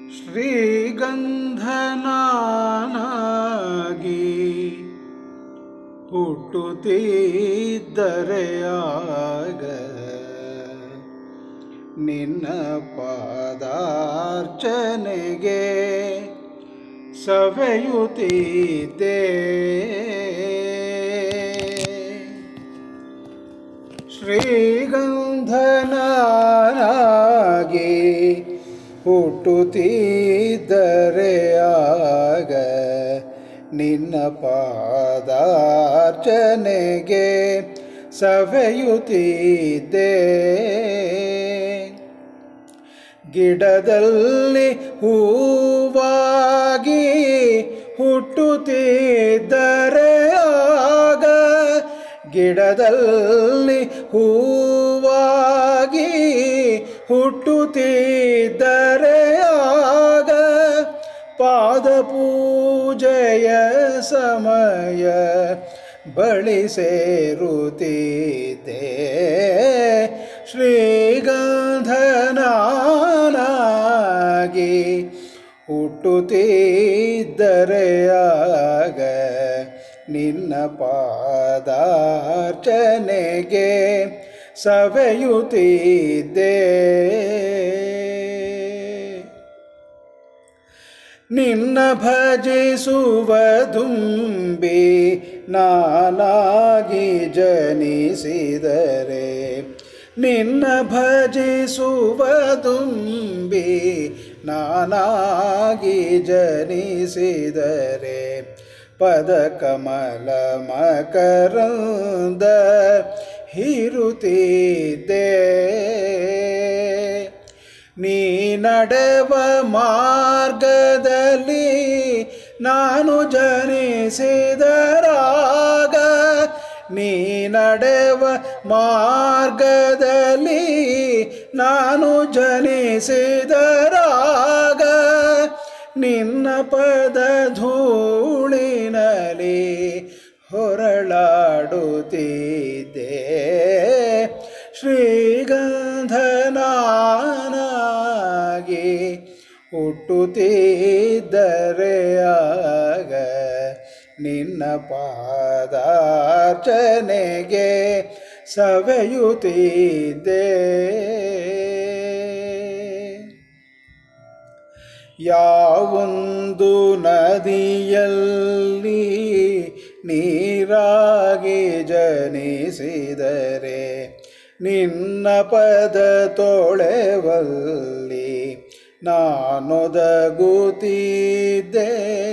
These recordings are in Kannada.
ಶ್ರೀಗಂಧನಾಗಿ ಹುಟ್ಟುತ್ತಿದ್ದರೆಯಾಗ ನಿನ್ನ ಪಾದಾರ್ಚನೆಗೆ ಸವೆಯುತ್ತಿದ್ದೆ ಶ್ರೀಗಂಧನಾಗಿ ಹುಟ್ಟುತ್ತಿದ್ದರೆ ಆಗ ನಿನ್ನ ಪಾದಾರ್ಚನೆಗೆ ಸವೆಯುತ್ತಿದ್ದೆ ಗಿಡದಲ್ಲಿ ಹೂವಾಗಿ ಹುಟ್ಟುತ್ತಿದ್ದರೆ ಆಗ ಗಿಡದಲ್ಲಿ ಹೂವಾಗಿ ಹುಟ್ಟುತ್ತಿದ್ದರೆ ಆಗ ಪಾದ ಪೂಜೆಯ ಸಮಯ ಬಳಿ ಸೇರುತ್ತಿದ್ದೆ ಶ್ರೀಗಂಧನಾಗಿ ಹುಟ್ಟುತ್ತಿದ್ದರೆ ಆಗ ನಿನ್ನ ಪಾದಾರ್ಚನೆಗೆ ಸವೆಯುತ್ತಿದ್ದೆ ನಿನ್ನ ಭಜಿಸುವ ದುಂಬಿ ನಾನಾಗಿ ಜನಿಸಿದರೆ ನಿನ್ನ ಭಜಿಸುವ ದುಂಬಿ ನಾನಾಗಿ ಜನಿಸಿದರೆ ಪದ ಕಮಲ ಮಕರಂದ ಹಿರುತ್ತಿದ್ದೆ ನೀ ನಡೆವ ಮಾರ್ಗದಲ್ಲಿ ನಾನು ಜನಿಸಿದರಾಗ ನೀ ನಡೆವ ಮಾರ್ಗದಲ್ಲಿ ನಾನು ಜನಿಸಿದರಾಗ ನಿನ್ನ ಪದ ಧೂಳಿನಲಿ ಹೊರಳಾಡುತ್ತಿದ್ದೆ ಶ್ರೀಗಂಧನಾಗಿ ಹುಟ್ಟುತ್ತಿದ್ದರೆ ಆಗ ನಿನ್ನ ಪಾದಾರ್ಚನೆಗೆ ಸವೆಯುತ್ತಿದ್ದೆ ಯಾವೊಂದು ನದಿಯಲ್ಲಿ ನೀರಾಗಿ ಜನಿಸಿದರೆ ನಿನ್ನ ಪದ ತೊಳೆವಲ್ಲಿ ನಾನೊದಗುತ್ತಿದ್ದೆ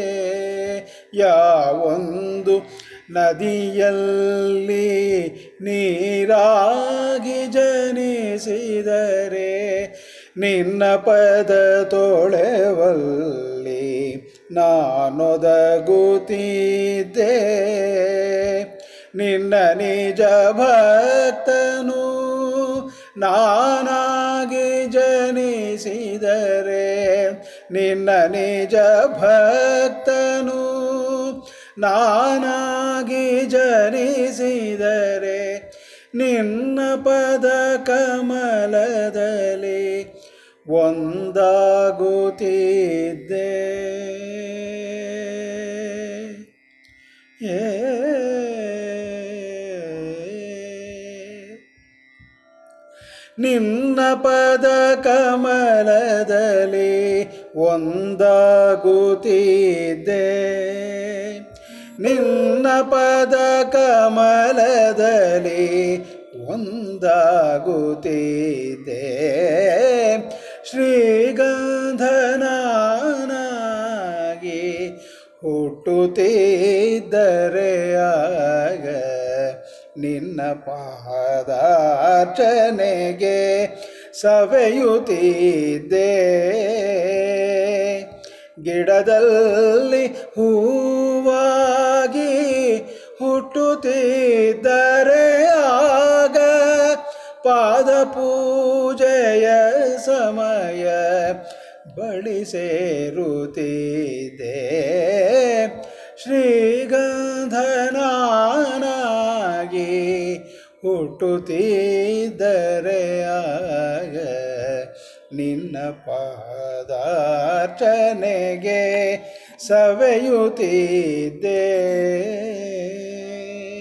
ಯಾವೊಂದು ನದಿಯಲ್ಲಿ ನೀರಾಗಿ ಜನಿಸಿದರೆ ನಿನ್ನ ಪದ ತೊಳೆವಲ್ಲಿ ನಾನೊದಗುತ್ತಿದ್ದೆ ನಿನ್ನ ನಿಜ ಭಕ್ತನು ನಾನಾಗಿ ಜನಿಸಿದರೆ ನಿನ್ನ ನಿಜ ಭಕ್ತನು ನಾನಾಗಿ ಜನಿಸಿದರೆ ನಿನ್ನ ಪದ ಕಮಲದಲ್ಲಿ ಒಂದಾಗುತ್ತಿದ್ದೆ ಏ ನಿನ್ನ ಪದ ಕಮಲದಲ್ಲಿ ಒಂದಾಗುತ್ತಿದ್ದೆ ನಿನ್ನ ಪದ ಕಮಲದಲ್ಲಿ ಒಂದಾಗುತ್ತಿದ್ದೆ ಶ್ರೀಗಂಧನಾಗಿ ಹುಟ್ಟುತ್ತಿದ್ದರೆ ಆಗ ನಿನ್ನ ಪಾದಾರ್ಚನೆಗೆ ಸವೆಯುತ್ತಿದ್ದೆ ಗಿಡದಲ್ಲಿ ಹೂವಾಗಿ ಹುಟ್ಟುತ್ತಿದ್ದರೆ ಆಗ ಪಾದ ಪೂಜೆಯ ಸಮಯ ಬಳಿ ಸೇರುತ್ತಿದ್ದೆ ಶ್ರೀಗಂಧನಾಗಿ ಹುಟ್ಟುತ್ತಿದ್ದರೆ ಆಗ ನಿನ್ನ ಪಾದಾರ್ಚನೆಗೆ ಸವೆಯುತ್ತಿದ್ದೆ